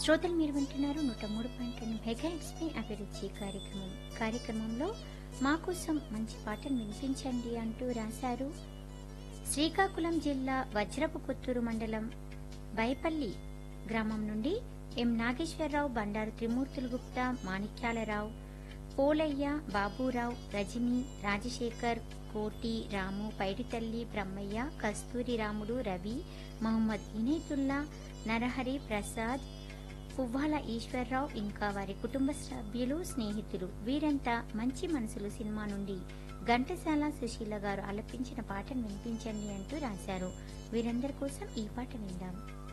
శ్రోతలు మీరు వింటున్నారు నూట మూడు పాయింట్ రెండు మెగాహెట్స్ పై అభిరుచి కార్యక్రమం కార్యక్రమంలో మా కోసం మంచి పాటను వినిపించండి అంటూ రాశారు శ్రీకాకుళం జిల్లా వజ్రపు కొత్తూరు మండలం బైపల్లి గ్రామం నుండి ఎం నాగేశ్వరరావు బండారు త్రిమూర్తులు గుప్తా మాణిక్యాలరావు పోలయ్య బాబురావు రజని రాజశేఖర్ కోటి రాము పైడితల్లి బ్రహ్మయ్య కస్తూరి రాముడు రవి మహమ్మద్ ఇనేతుల్లా నరహరి ప్రసాద్ పువ్వాల ఈశ్వర్రావు ఇంకా వారి కుటుంబ సభ్యులు స్నేహితులు వీరంతా మంచి మనసులు సినిమా నుండి ఘంటసాల సుశీల గారు ఆలపించిన పాటను వినిపించండి అంటూ రాశారు వీరందరి కోసం ఈ పాట విందాం